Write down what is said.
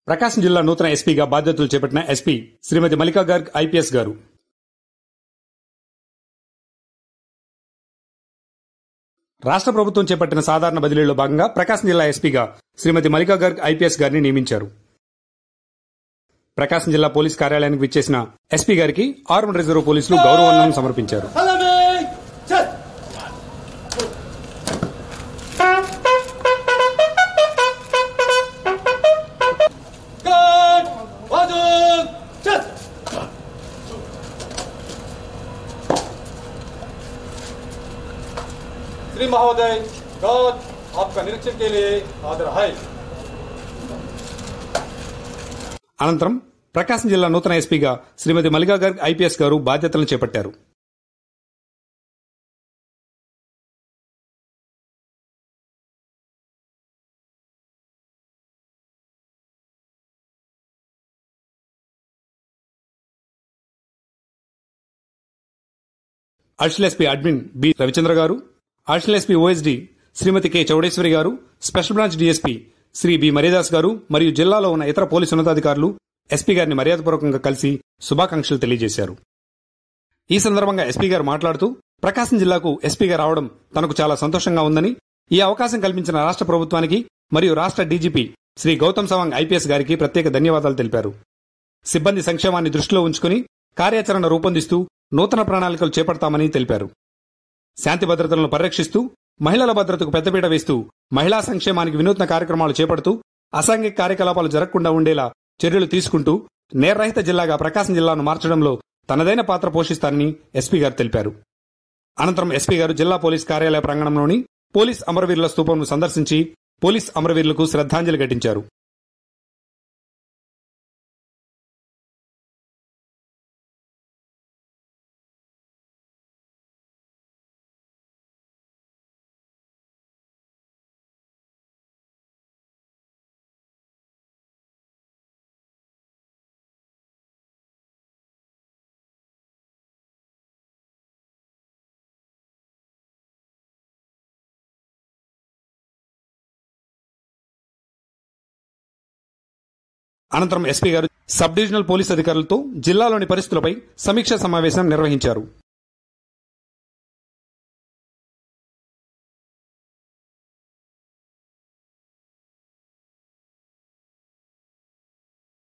ప్రకాశం జిల్లా నూతన ఎస్పీగా బాధ్యతలు చేపట్టిన ఎస్పీ శ్రీమతి మల్లికా గర్గ్ ఐపీఎస్ గారు రాష్ట్ర ప్రభుత్వం చేపట్టిన సాధారణ బదిలీలో భాగంగా ప్రకాశం జిల్లా ఎస్పీగా శ్రీమతి మల్లికా గర్గ్ ఐపీఎస్ గారిని నియమించారు ప్రకాశం జిల్లా పోలీస్ కార్యాలయానికి విచ్చేసిన ఎస్పీ గారికి ఆర్మడ్ రిజర్వ్ పోలీసులు గౌరవవందనం సమర్పించారు 사람의 첫 끝! 와준 첫! श्री महोदय गौर आपका निरीक्षण के लिए हाजिर है అనంతరం ప్రకాశం జిల్లా నూతన ఎస్పీగా శ్రీమతి మల్లికా గర్గ్ ఐపీఎస్ గారు బాధ్యతలను చేపట్టారు additional S P admin B Ravichandra గారు additional S P O S D Shrimati K Chowdeswari గారు special branch D S P Shri B Maryadas గారు మరియు జిల్లాలో ఉన్న ఇతర పోలీసు ఉన్నతాధికారులు ఎస్పీ గారిని మర్యాదపూర్వకంగా కలిసి శుభాకాంక్షలు తెలియజేశారు ఈ సందర్భంగా ఎస్పీ గారు మాట్లాడుతూ ప్రకాశం జిల్లాకు ఎస్పీగా రావడం తనకు చాలా సంతోషంగా ఉందని ఈ అవకాశం కల్పించిన రాష్ట్ర ప్రభుత్వానికి మరియు రాష్ట్ర డీజీపీ శ్రీ గౌతమ్ సవాంగ్ ఐపీఎస్ గారికి ప్రత్యేక ధన్యవాదాలు తెలిపారు సిబ్బంది సంక్షేమాన్ని దృష్టిలో ఉంచుకుని కార్యాచరణ రూపొందిస్తూ నూతన ప్రణాళికలు చేపడతామని తెలిపారు శాంతి భద్రతలను పరిరక్షిస్తూ మహిళల భద్రతకు పెద్దపీట వేస్తూ మహిళా సంక్షేమానికి వినూత్న కార్యక్రమాలు చేపడుతూ అసాంఘిక కార్యకలాపాలు జరగకుండా ఉండేలా చర్యలు తీసుకుంటూ నేర్రహిత జిల్లాగా ప్రకాశం జిల్లాను మార్చడంలో తనదైన పాత్ర పోషిస్తారని ఎస్పీ గారు తెలిపారు అనంతరం ఎస్పీ గారు జిల్లా పోలీస్ కార్యాలయ ప్రాంగణంలోని పోలీస్ అమరవీరుల స్తూపంను సందర్శించి పోలీస్ అమరవీరులకు శ్రద్ధాంజలి ఘటించారు అనంతరం ఎస్పీ గారు సబ్ డివిజనల్ పోలీస్ అధికారులతో జిల్లాలోని పరిస్థితులపై సమీక్షా సమావేశం నిర్వహించారు